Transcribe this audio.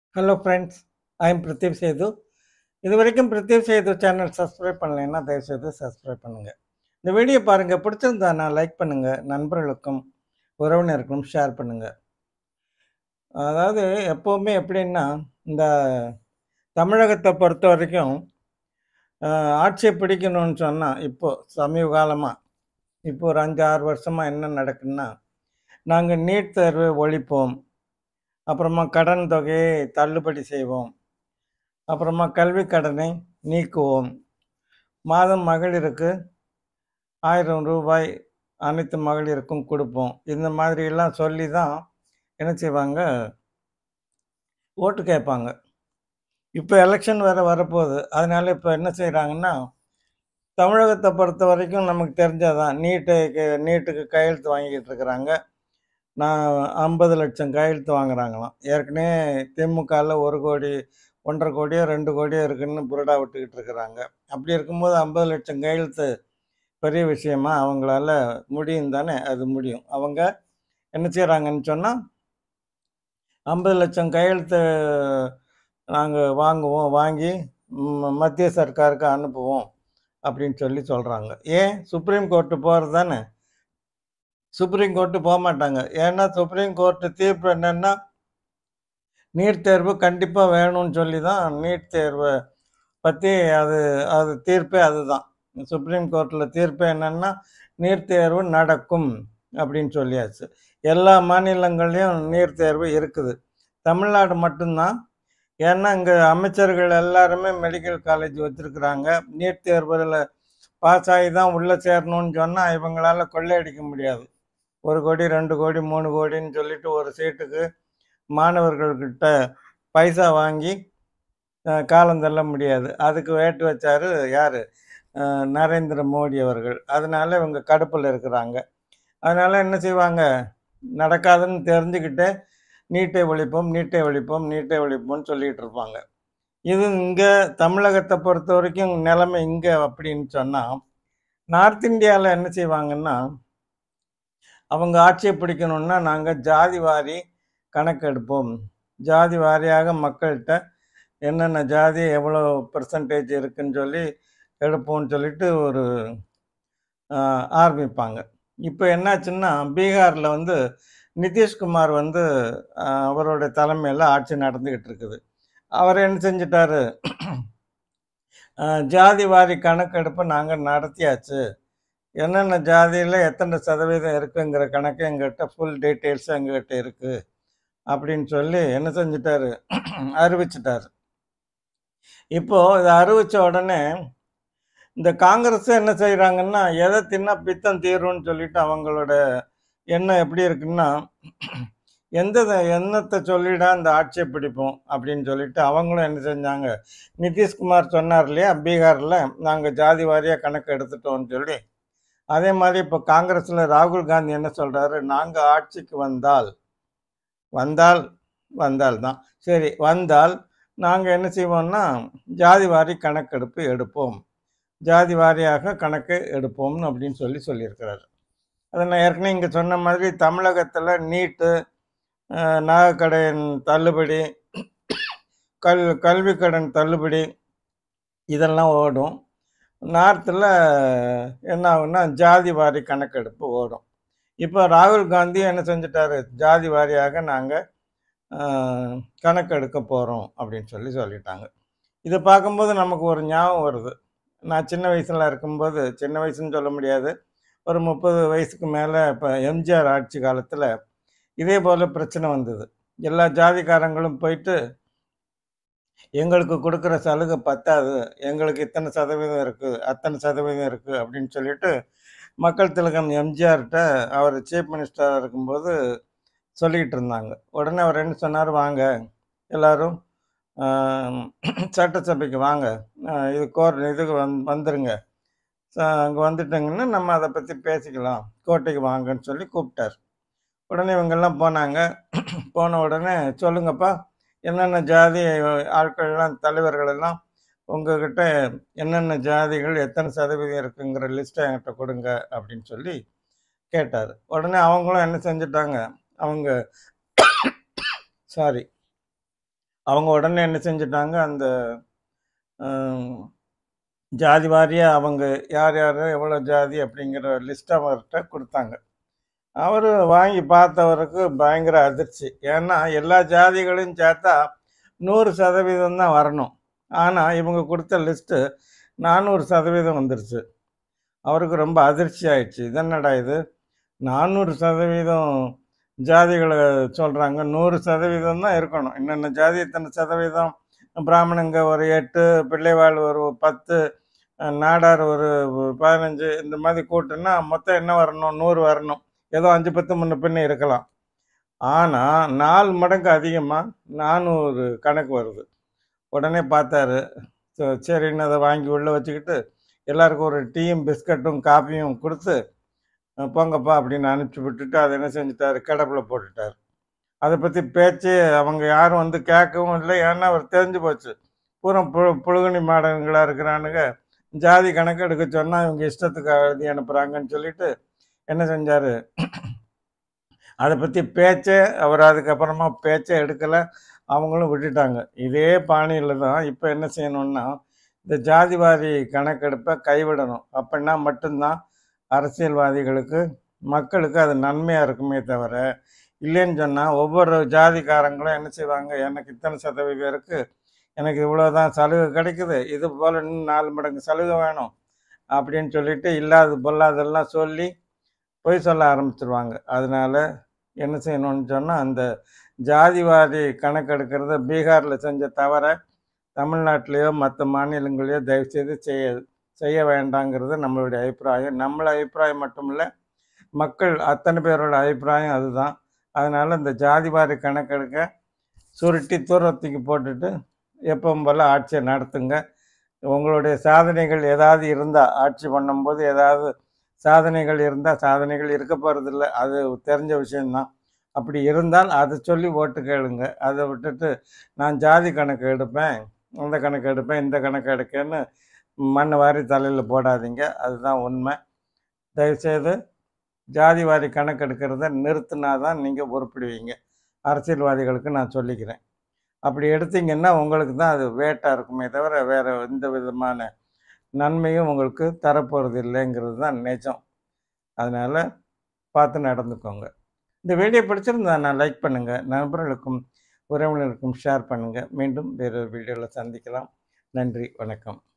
hello friends I am Pradeep Sethu இது வரைக்கும் Pradeep Setu channel subscribe பண்ணலைன்னா தயவுசெய்து சப்ஸ்கிரைப் பண்ணுங்கள் இந்த வீடியோ பாருங்கள் பிடிச்சிருந்தானா லைக் பண்ணுங்கள் நண்பர்களுக்கும் உறவினருக்கும் ஷேர் பண்ணுங்கள் அதாவது எப்போவுமே எப்படின்னா இந்த தமிழகத்தை பொறுத்த வரைக்கும் ஆஹ், ஆட்சியை பிடிக்கணும்னு சொன்னால் இப்போ சமீப காலமாக இப்போ ஒரு அஞ்சு ஆறு வருஷமாக என்ன நடக்குன்னா நாங்கள் நீட் தேர்வை ஒழிப்போம் அப்புறமா கடன் தொகையை தள்ளுபடி செய்வோம் அப்புறமா கல்வி கடனை நீக்குவோம் மாதம் மகளிருக்கு ஆயிரம் ரூபாய் அனைத்து மகளிருக்கும் கொடுப்போம் இந்த மாதிரிலாம் சொல்லி தான் என்ன செய்வாங்க ஓட்டு கேட்பாங்க இப்போ எலெக்ஷன் வேறு வரப்போகுது அதனால இப்போ என்ன செய்கிறாங்கன்னா தமிழகத்தை பொறுத்த வரைக்கும் நமக்கு தெரிஞ்சதான் நீட்டு நீட்டுக்கு கையெழுத்து வாங்கிட்டு இருக்கிறாங்க நான் ஐம்பது லட்சம் கையெழுத்து வாங்குறாங்களாம் ஏற்கனவே திமுகவில் ஒரு கோடி ஒன்றரை கோடியோ ரெண்டு கோடியோ இருக்குன்னு புரடா விட்டுக்கிட்டு இருக்கிறாங்க அப்படி இருக்கும்போது ஐம்பது லட்சம் கையெழுத்து பெரிய விஷயமா அவங்களால முடியும் தானே அது முடியும் அவங்க என்ன செய்கிறாங்கன்னு சொன்னால் ஐம்பது லட்சம் கையெழுத்து நாங்கள் வாங்குவோம் வாங்கி ம், மத்திய சர்க்காருக்கு அனுப்புவோம் அப்படின்னு சொல்லி சொல்கிறாங்க ஏன் சுப்ரீம் கோர்ட்டு போகிறது தானே சுப்ரீம் கோர்ட்டு போக மாட்டாங்க ஏன்னா சுப்ரீம் கோர்ட்டு தீர்ப்பு என்னன்னா நீட் தேர்வு கண்டிப்பாக வேணும்னு சொல்லி தான் நீட் தேர்வை பற்றி அது அது தீர்ப்பே அதுதான் சுப்ரீம் கோர்ட்டில் தீர்ப்பு என்னன்னா நீட் தேர்வு நடக்கும் அப்படின்னு சொல்லியாச்சு எல்லா மாநிலங்கள்லேயும் நீட் தேர்வு இருக்குது தமிழ்நாடு மட்டும்தான் ஏன்னா இங்கே அமைச்சர்கள் எல்லாருமே மெடிக்கல் காலேஜ் வச்சுருக்குறாங்க நீட் தேர்வில் பாஸ் ஆகி தான் உள்ளே சேரணும்னு சொன்னால் இவங்களால கொள்ளையடிக்க முடியாது ஒரு கோடி ரெண்டு கோடி மூணு கோடின்னு சொல்லிட்டு ஒரு சீட்டுக்கு மாணவர்கள்கிட்ட பைசா வாங்கி அஹ், காலம் தள்ள முடியாது அதுக்கு வேட்டு வச்சாரு யார் நரேந்திர மோடி அவர்கள் அதனால இவங்க கடுப்பில் இருக்கிறாங்க அதனால என்ன செய்வாங்க நடக்காதுன்னு தெரிஞ்சுக்கிட்டே நீட்டை ஒழிப்போம் நீட்டை ஒழிப்போம் நீட்டை ஒழிப்போம்னு சொல்லிட்டு இருப்பாங்க இது இங்கே தமிழகத்தை பொறுத்த வரைக்கும் நிலைமை இங்கே அப்படின்னு சொன்னால் நார்த் இந்தியாவில் என்ன செய்வாங்கன்னா அவங்க ஆட்சியை பிடிக்கணும்னா நாங்கள் ஜாதி வாரி கணக்கெடுப்போம் ஜாதி வாரியாக மக்கள்கிட்ட என்னென்ன ஜாதி எவ்வளோ பர்சன்டேஜ் இருக்குன்னு சொல்லி எடுப்போம்னு சொல்லிட்டு ஒரு ஆஹ், ஆரம்பிப்பாங்க இப்போ என்னாச்சுன்னா பீகாரில் வந்து நிதிஷ்குமார் வந்து ஆஹ், அவரோட தலைமையில் ஆட்சி நடந்துக்கிட்டு இருக்குது அவர் என்ன செஞ்சிட்டாரு ஆஹ், ஜாதி வாரி கணக்கெடுப்பு நாங்கள் நடத்தியாச்சு என்னென்ன ஜாதியில் எத்தனை சதவீதம் இருக்குங்கிற கணக்கு எங்ககிட்ட ஃபுல் டீட்டெயில்ஸ் எங்ககிட்ட இருக்குது அப்படின்னு சொல்லி என்ன செஞ்சிட்டாரு அறிவிச்சிட்டாரு இப்போது இதை அறிவித்த உடனே இந்த காங்கிரஸ் என்ன செய்கிறாங்கன்னா எதை தின்னா பித்தம் தீரும்னு சொல்லிட்டு அவங்களோட எண்ணம் எப்படி இருக்குன்னா எந்த எண்ணத்தை சொல்லிடா இந்த ஆட்சியை பிடிப்போம் அப்படின்னு சொல்லிட்டு அவங்களும் என்ன செஞ்சாங்க நிதிஷ்குமார் சொன்னார் இல்லையா பீகாரில் நாங்கள் ஜாதி வாரியாக கணக்கு எடுத்துட்டோம்னு சொல்லி அதே மாதிரி இப்போ காங்கிரஸில் ராகுல் காந்தி என்ன சொல்கிறாரு நாங்கள் ஆட்சிக்கு வந்தால் வந்தால் வந்தால் தான் சரி வந்தால் நாங்கள் என்ன செய்வோம்னா ஜாதி வாரி கணக்கெடுப்பு எடுப்போம் ஜாதி வாரியாக கணக்கு எடுப்போம்னு அப்படின்னு சொல்லி சொல்லியிருக்கிறாரு அதை நான் ஏற்கனவே இங்கே சொன்ன மாதிரி தமிழகத்தில் நீட்டு அஹ், நகைக்கடன் தள்ளுபடி கல் கல்வி கடன் தள்ளுபடி இதெல்லாம் ஓடும் நார்த்தில் என்ன ஆகும்னா ஜாதி வாரி கணக்கெடுப்பு ஓடும் இப்போ ராகுல் காந்தி என்ன செஞ்சிட்டாரு ஜாதி வாரியாக நாங்கள் கணக்கெடுக்க போகிறோம் அப்படின்னு சொல்லி சொல்லிட்டாங்க இதை பார்க்கும்போது நமக்கு ஒரு ஞாபகம் வருது நான் சின்ன வயசில் இருக்கும்போது சின்ன வயசுன்னு சொல்ல முடியாது ஒரு முப்பது வயசுக்கு மேலே இப்போ எம்ஜிஆர் ஆட்சி காலத்தில் இதே போல் பிரச்சனை வந்தது எல்லா ஜாதிக்காரங்களும் போயிட்டு எங்களுக்கு கொடுக்குற சலுகை பத்தாது எங்களுக்கு இத்தனை சதவீதம் இருக்குது அத்தனை சதவீதம் இருக்குது அப்படின்னு சொல்லிட்டு மக்கள் திலகம் எம்ஜிஆர்கிட்ட அவர் சீஃப் மினிஸ்டராக இருக்கும்போது சொல்லிக்கிட்டு இருந்தாங்க உடனே அவர் என்ன சொன்னார் வாங்க எல்லாரும் ஆம், சட்டசபைக்கு வாங்க ஆஹ் இது கோர் இதுக்கு வந் வந்துருங்க அங்கே வந்துட்டீங்கன்னா நம்ம அதை பற்றி பேசிக்கலாம் கோட்டைக்கு வாங்கன்னு சொல்லி கூப்பிட்டார் உடனே இவங்கெல்லாம் போனாங்க போன உடனே சொல்லுங்கப்பா என்னென்ன ஜாதி ஆட்கள்லாம் தலைவர்கள் எல்லாம் உங்ககிட்ட என்னென்ன ஜாதிகள் எத்தனை சதவீதம் இருக்குங்கிற லிஸ்ட்டை என்கிட்ட கொடுங்க அப்படின்னு சொல்லி கேட்டார் உடனே அவங்களும் என்ன செஞ்சிட்டாங்க அவங்க சாரி அவங்க உடனே என்ன செஞ்சுட்டாங்க அந்த ஆம், ஜாதி வாரியாக அவங்க யார் யார் எவ்வளோ ஜாதி அப்படிங்கிற லிஸ்ட் அவர்கிட்ட கொடுத்தாங்க அவர் வாங்கி பார்த்தவருக்கு பயங்கர அதிர்ச்சி ஏன்னா எல்லா ஜாதிகளையும் சேர்த்தா நூறு சதவீதம் தான் வரணும் ஆனால் இவங்க கொடுத்த லிஸ்ட்டு நானூறு சதவீதம் வந்துருச்சு அவருக்கு ரொம்ப அதிர்ச்சி ஆயிடுச்சு இதென்னடா இது நானூறு சதவீதம் ஜாதிகளை சொல்கிறாங்க நூறு சதவீதம் தான் இருக்கணும் என்னென்ன ஜாதி இத்தனை சதவீதம் பிராமணங்க ஒரு எட்டு பிள்ளைவாள் ஒரு பத்து அஹ், நாடார் ஒரு பதினஞ்சு இந்த மாதிரி கூட்டுன்னா மொத்தம் என்ன வரணும் நூறு வரணும் ஏதோ அஞ்சு பத்து முன்ன பின்ன இருக்கலாம் ஆனால் நாலு மடங்கு அதிகமாக நானூறு கணக்கு வருது உடனே பார்த்தாரு ச- சரின்னு அதை வாங்கி உள்ளே வச்சுக்கிட்டு எல்லாருக்கும் ஒரு டீயும் பிஸ்கட்டும் காஃபியும் கொடுத்து அஹ், போங்கப்பா அப்படின்னு அனுப்பிச்சி விட்டுட்டு அதை என்ன செஞ்சுட்டாரு கிடப்பில் போட்டுட்டார் அதை பற்றி பேச்சு அவங்க யாரும் வந்து கேட்கவும் இல்லை ஏன்னா அவர் தெரிஞ்சு போச்சு பூரா பு புழுகுனி மாடன்களாக இருக்கிறானுங்க ஜாதி கணக்கு எடுக்க சொன்னால் இவங்க இஷ்டத்துக்கு எழுதி அனுப்புகிறாங்கன்னு சொல்லிட்டு என்ன செஞ்சார் அதை பற்றி பேச்சே அவர் அதுக்கப்புறமா பேச்சே எடுக்கலை அவங்களும் விட்டுட்டாங்க இதே பாணியில் தான் இப்போ என்ன செய்யணும்னா இந்த ஜாதிவாரி கணக்கெடுப்பை கைவிடணும் அப்படின்னா மட்டும்தான் அரசியல்வாதிகளுக்கு மக்களுக்கு அது நன்மையாக இருக்குமே தவிர இல்லைன்னு சொன்னால் ஒவ்வொரு ஜாதிக்காரங்களும் என்ன செய்வாங்க எனக்கு இத்தனை சதவீதம் இருக்குது எனக்கு இவ்வளோ தான் சலுகை கிடைக்குது இது போல் இன்னும் நாலு மடங்கு சலுகை வேணும் அப்படின்னு சொல்லிட்டு இல்லாத பொல்லாதெல்லாம் சொல்லி பொய் சொல்ல ஆரம்பிச்சிருவாங்க அதனால என்ன செய்யணும்னு சொன்னால் அந்த ஜாதிவாரி கணக்கெடுக்கிறத பீகாரில் செஞ்ச தவிர தமிழ்நாட்டிலேயோ மற்ற மாநிலங்களையோ தயவுசெய்து செய்ய செய்ய வேண்டாங்கிறது நம்மளுடைய அபிப்பிராயம் நம்மள அபிப்பிராயம் மட்டும் இல்லை மக்கள் அத்தனை பேரோட அபிப்பிராயம் அதுதான் அதனால் இந்த ஜாதிவாரி கணக்கெடுக்க சுருட்டி தூரத்துக்கு போட்டுட்டு எப்பவும் போல் ஆட்சியை நடத்துங்க உங்களுடைய சாதனைகள் ஏதாவது இருந்தால் ஆட்சி பண்ணும்போது ஏதாவது சாதனைகள் இருந்தால் சாதனைகள் இருக்க போகிறதில்ல அது தெரிஞ்ச விஷயம்தான் அப்படி இருந்தால் அதை சொல்லி ஓட்டு கேளுங்க அதை விட்டுட்டு நான் ஜாதி கணக்கு எடுப்பேன் அந்த கணக்கு எடுப்பேன் இந்த கணக்கு எடுக்கேன்னு மண்ணை வாரி தலையில் போடாதீங்க அதுதான் உண்மை தயவுசெய்து ஜாதி வாரி கணக்கு எடுக்கிறத நிறுத்தினா தான் நீங்கள் உருப்பிடுவீங்க அரசியல்வாதிகளுக்கு நான் சொல்லிக்கிறேன் அப்படி எடுத்தீங்கன்னா உங்களுக்கு தான் அது வேட்டாக இருக்குமே தவிர வேறு எந்த விதமான நன்மையும் உங்களுக்கு தரப்போகிறது இல்லைங்கிறது தான் நிஜம் அதனால் பார்த்து நடந்துக்கோங்க இந்த வீடியோ பிடிச்சிருந்தா நான் லைக் பண்ணுங்கள் நண்பர்களுக்கும் உறவினருக்கும் ஷேர் பண்ணுங்கள் மீண்டும் வேறு வீடியோவில் சந்திக்கலாம் நன்றி வணக்கம்